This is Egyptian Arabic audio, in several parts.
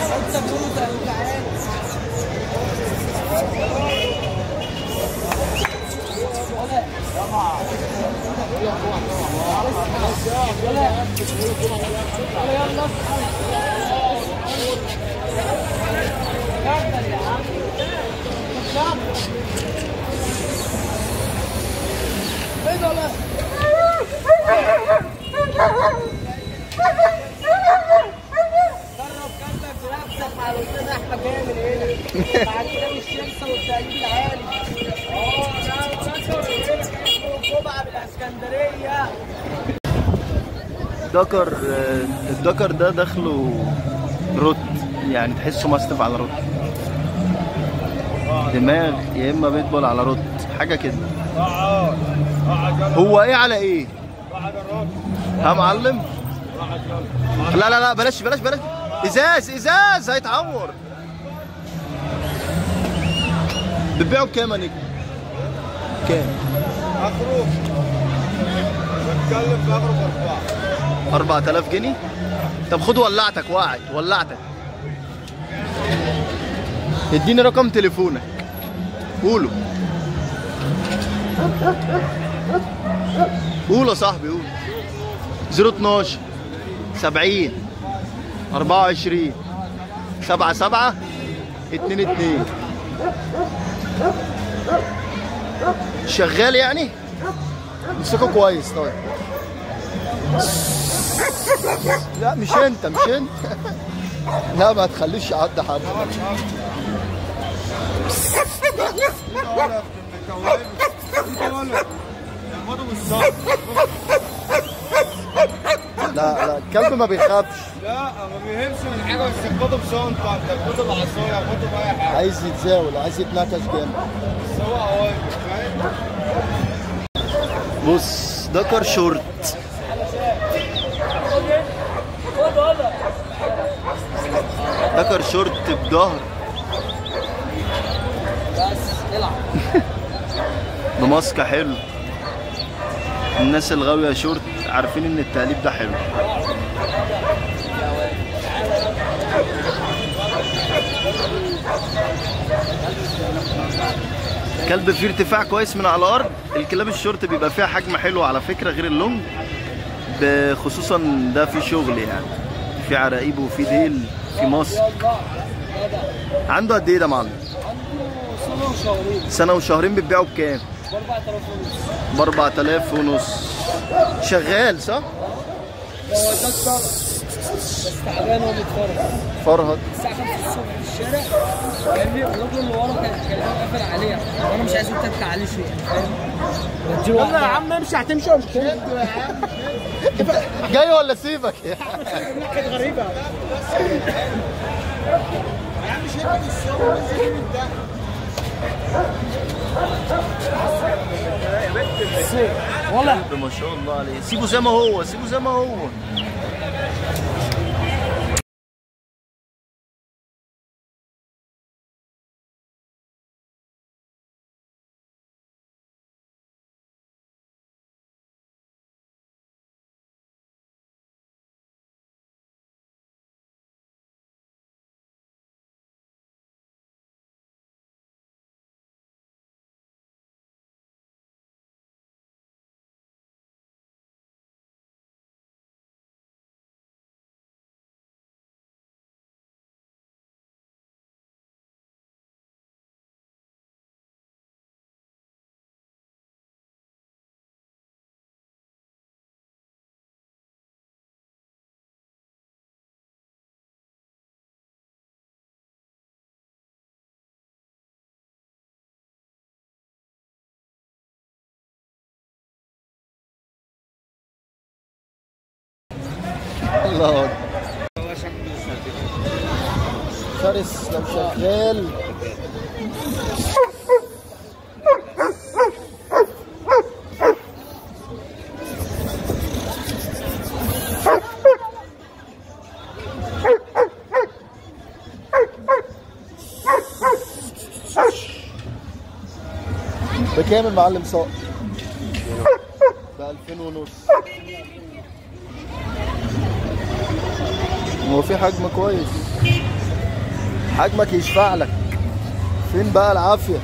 جرب كلبك بنفسك مع الاستاذ احمد جامل هنا بعد كده الشمس والتقليد العالي اه ده ذكر هنا اسمه جمعه بالاسكندريه دكر الدكر ده داخله روت يعني تحسه ماستف على روت دماغ يا اما بيتبول على روت حاجه كده اقعد اقعد يلا هو ايه على ايه اقعد الرد ها معلم اقعد يلا لا لا لا بلاش بلاش بلاش ازاز ازاز هيتعور بتبيعه بكام يا نجم؟ كام؟ اخره بتكلم في اخره اربعه 4000 جنيه طب خد ولعتك وقعت ولعتك اديني رقم تليفونك قوله قول يا صاحبي قول 012 70 24 77 22 شغال يعني؟ امسكه كويس طيب لا مش انت مش انت لا ما تخليش يعدي حد انت ولا انت ولا الموضوع مش صعب لا لا الكلب ما بيخافش لا ما بيهمش من حاجه بس خده بشنطه انت خده بعصايه خده باي حاجه عايز يتزاول عايز يتنكش جامد بس هو قوايم فاهم بص دكر شورت دكر شورت بظهر بس العب بماسكه حلو الناس الغاويه شورت عارفين ان التقليب ده حلو كلب فيه ارتفاع كويس من على الارض الكلاب الشورت بيبقى فيها حجم حلو على فكره غير اللونج ب- خصوصا ده في شغل يعني في عراقيب وفي ديل في ماسك عنده قد ايه ده معلم سنه وشهرين سنه وشهرين بتبيعه بكام ب 4000 ونص ب 4000 ونص شغال صح؟ هو ده الطرف بس تعبان هو بيتفرج فرهد الساعه 5 الصبح في الشارع فاهمني الراجل اللي ورا كان كان قافل عليه وانا مش عايز اتك عليه شويه فاهم يلا يا عم امشي هتمشي ولا مش هتمشي؟ جاي ولا سيبك كانت غريبه والله ما شاء الله عليه سيبه زي ما هو سيبه زي ما هو الله أكبر. فارس لو شغال بكام المعلم صقر؟ ب 2000 ونص هو في حجم كويس حجمك يشفع لك فين بقى العافيه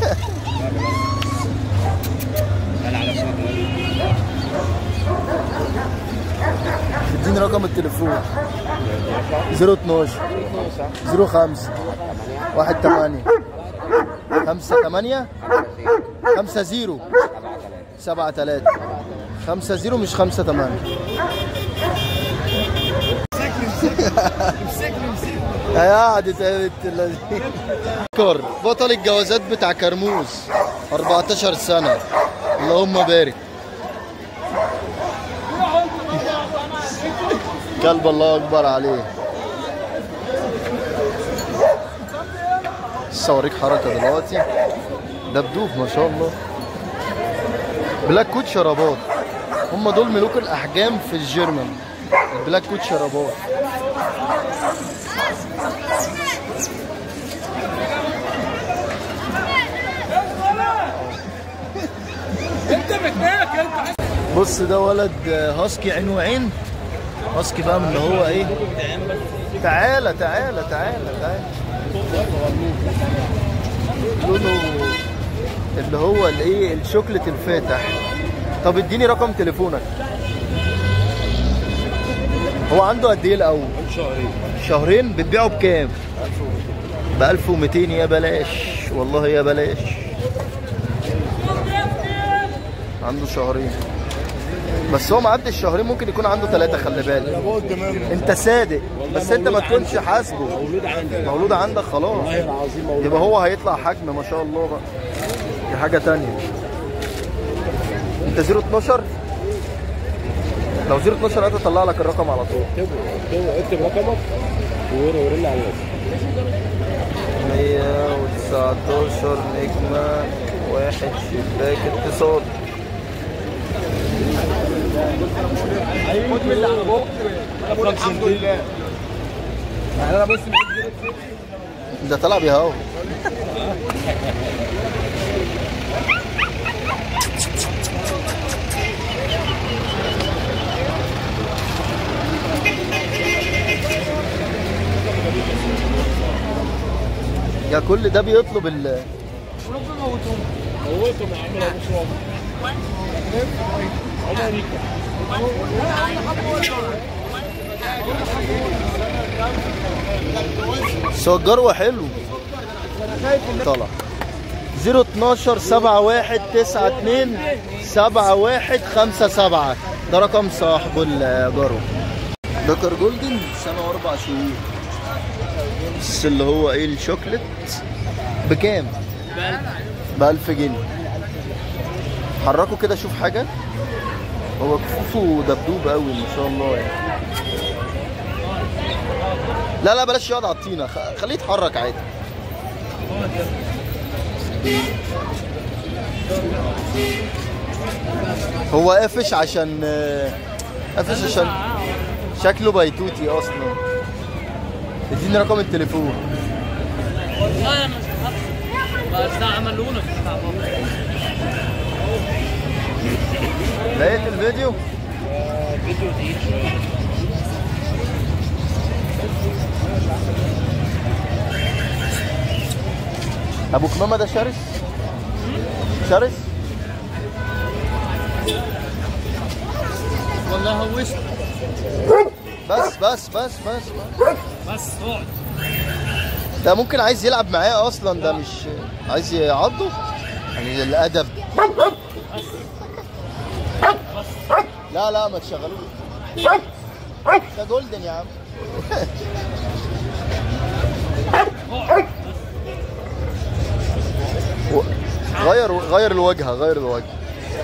اديني رقم التليفون 012 05 1 8 5 8 5 0 7 3 5 0 مش 5 8 يا قعدة يا بنت اللذينة كر بطل الجوازات بتاع كرموز 14 سنة اللهم بارك كلب الله اكبر عليه لسه اوريك حركه دلوقتي دبدوب ما شاء الله بلاك كوت شرابات هم دول ملوك الاحجام في الجيرمان البلاك كوت شرابات انت بتناك انت بص ده ولد هاسكي عين وعين هاسكي بقى من اللي هو ايه تعالى تعالى تعالى تعالى لونه اللي هو الايه الشوكليت الفاتح طب اديني رقم تليفونك هو عنده قد ايه الاول شهرين شهرين بتبيعه بكام ب 1200 يا بلاش والله يا بلاش عنده شهرين بس هو معدي الشهرين ممكن يكون عنده ثلاثة خلي بالك بقول تمام انت صادق بس انت ما مولود تكونش عندي. حاسبه مولود عندي مولود عندك خلاص والله العظيم مولود يبقى هو هيطلع حجم ما شاء الله بقى دي حاجة تانية انت 012 لو 012 هتطلع لك الرقم على طول اكتبه اكتبه اكتب رقمك ور- ورن على الواتس 119 نجمة واحد شباك اتصال خد من اللي على بوك الحمد لله يعني انا بص ده طلع بيهاو يا كل ده بيطلب ال موتهم يا عم لو مش واضح بس هو الجروة حلو طلع 012 71 92 71 57 ده رقم صاحبه الجرو دكر جولدن سنة واربع شهور بس اللي هو ايه الشوكليت بكام؟ ب 1000 جنيه حركوا كده شوف حاجة هو كفوفه دبدوب قوي ما شاء الله يعني لا لا بلاش يقعد على الطينة خ- خليه يتحرك عادي هو قافش عشان آه، قافش عشان شكله بيتوتي اصلا اديني رقم التليفون والله مش بس ده عملونا في بتاع بابا لقيت الفيديو فيديو دي ابو كمامه ده شرس شرس والله هوشت بس بس بس بس, بس. بس اقعد ده ممكن عايز يلعب معاه اصلا ده مش عايز يعضه يعني الادب لا لا ما تشغلوش ده جولدن يا عم و- غير غير الواجهه غير الواجهه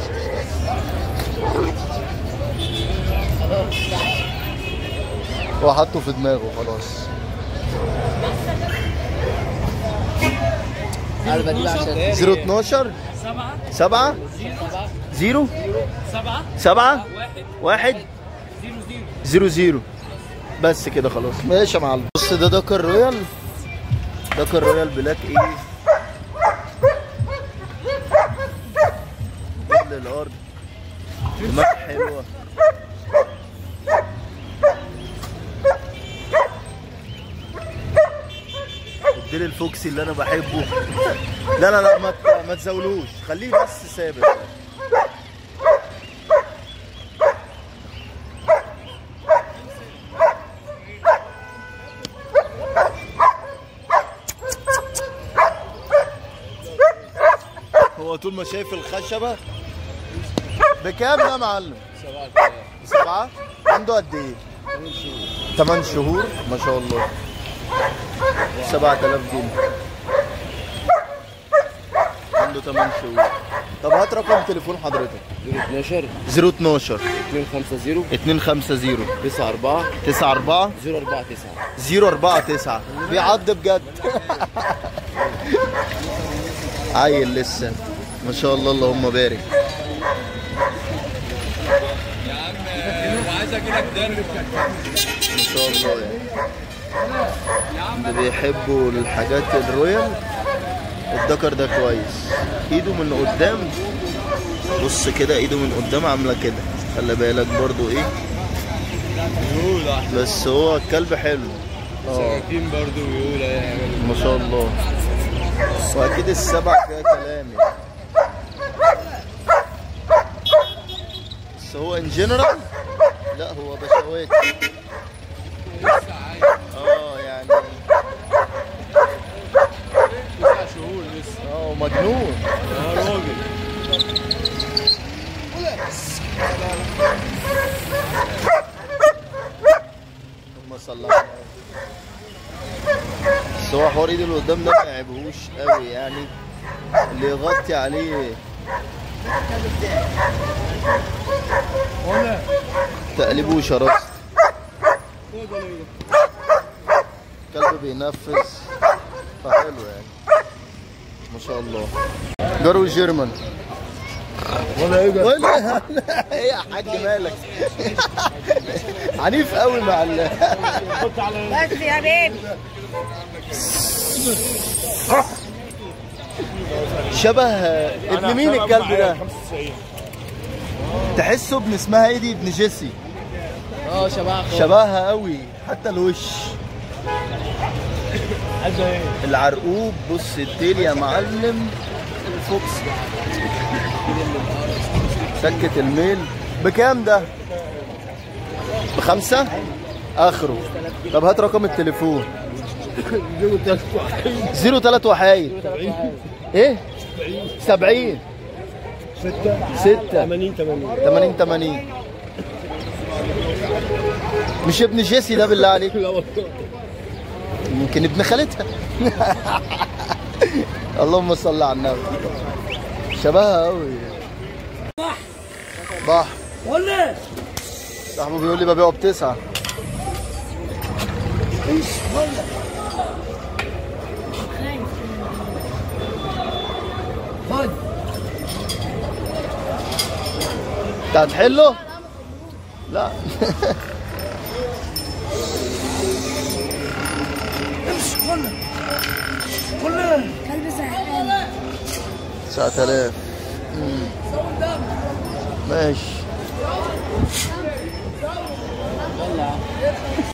هو حطه في دماغه خلاص 012 سبعة 7 0 سبعة 7 واحد 1 زيرو زيرو 0 0 بس كده خلاص ماشي يا معلم بص ده دكر رويال دكر رويال بلاك ايه رجل الارض دماغ حلوه الديل الفوكسي اللي انا بحبه لا لا لا ما ت- ما تزاولوش خليه بس ثابت هو طول ما شايف الخشبة بكام ده يا معلم؟ سبعة عنده قد ايه؟ 8 شهور ما شاء الله 7000 جنيه عنده 8 شهور طب هات رقم تليفون حضرتك 12 012 250 250 94 94 049 049 بيعض بجد عيل لسه ما شاء الله اللهم بارك ما شاء الله يعني اللي بيحبوا الحاجات الرويال الدكر ده كويس ايده من قدام بص كده ايده من قدام عامله كده خلي بالك برضو ايه بس هو الكلب حلو اه سكاكين برضو بيقول هيعمل ما شاء الله واكيد السبع فيها كلام يعني بس هو ان جنرال لا هو بشوات اه يعني تسع شهور لسه اه مجنون اه راجل اللهم صل على النبي. بس هو حوار ايد اللي قدام ده ما يعيبهوش قوي يعني اللي يغطي عليه تقليبه وشراسة كلب بينفذ فحلو يعني ما شاء الله جرو جيرمان ولا ايه ده؟ ولا ايه يا حاج مالك عنيف قوي مع ال بس يا بيبي شبه ابن مين الكلب ده 95 تحسه ابن اسمها ايه دي ابن جيسي اه شباب شبهها قوي حتى الوش عايزه ايه؟ العرقوب بص الديل يا معلم الفوكس سكة الميل بكام ده؟ بخمسة؟ آخره طب هات رقم التليفون زيرو تلات وحايد ايه؟ سبعين ستة ستة 80 80 تمانين تمانين مش ابن جيسي ده بالله عليك لا والله يمكن ابن خالتها اللهم صل على النبي شبهها قوي بحر ولا صاحبه بيقول لي ببيعه بتسعة خد انت هتحله؟ لا كلب زهقان 9000 مم. ماشي